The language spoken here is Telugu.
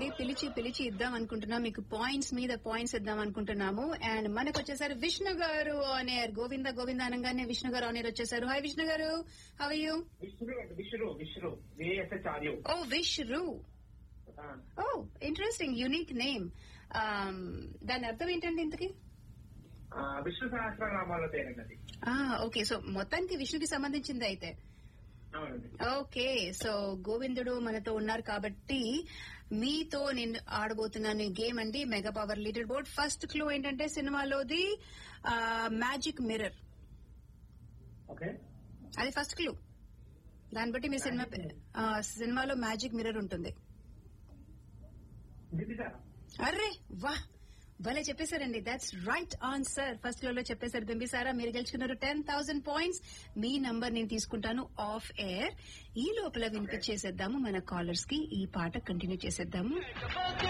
అండి పిలిచి పిలిచి ఇద్దాం అనుకుంటున్నాం మీకు పాయింట్స్ మీద పాయింట్స్ ఇద్దాం అనుకుంటున్నాము అండ్ మనకు వచ్చేసారు విష్ణు గారు ఆనేర్ గోవింద గోవింద అనగానే విష్ణు గారు ఆనేర్ వచ్చేసారు హాయ్ విష్ణు గారు how you Vishnu Vishnu Vishnu VSS are you oh విష్ రూ ఓ ఇంట్రెస్టింగ్ యూనిక్ నేమ్ దాని అర్థం ఏంటండి ఇంతకి విష్ణు సహస్రనామాల పేరండి అది ఓకే సో మొత్తానికి విష్ణుకి సంబంధించింది అయితే అవునండి ఓకే సో గోవిందుడు మనతో ఉన్నారు కాబట్టి మీతో నేను ఆడబోతున్నాను ఈ గేమ్ అండి mega power leader board first clue ఏంటంటే సినిమాలోది మ్యాజిక్ మిర్రర్ ఓకే అది ఫస్ట్ క్లూ దాన్ని బట్టి మీ సినిమా పే- ఆ, సినిమాలో మ్యాజిక్ మిర్రర్ ఉంటుంది దిద్దిసారా అర్రే వా భలే చెప్పేశారండి దాట్స్ రైట్ ఆన్సర్ ఫస్ట్ లో చెప్పేశారు బింబిసారా మీరు గెలుచుకున్నారు టెన్ థౌసండ్ పాయింట్స్ మీ నంబర్ నేను తీసుకుంటాను ఆఫ్ ఎయిర్ ఈ లోపల వినిపించేసేద్దాము మన కాలర్స్ కి ఈ పాట కంటిన్యూ చేసేద్దాము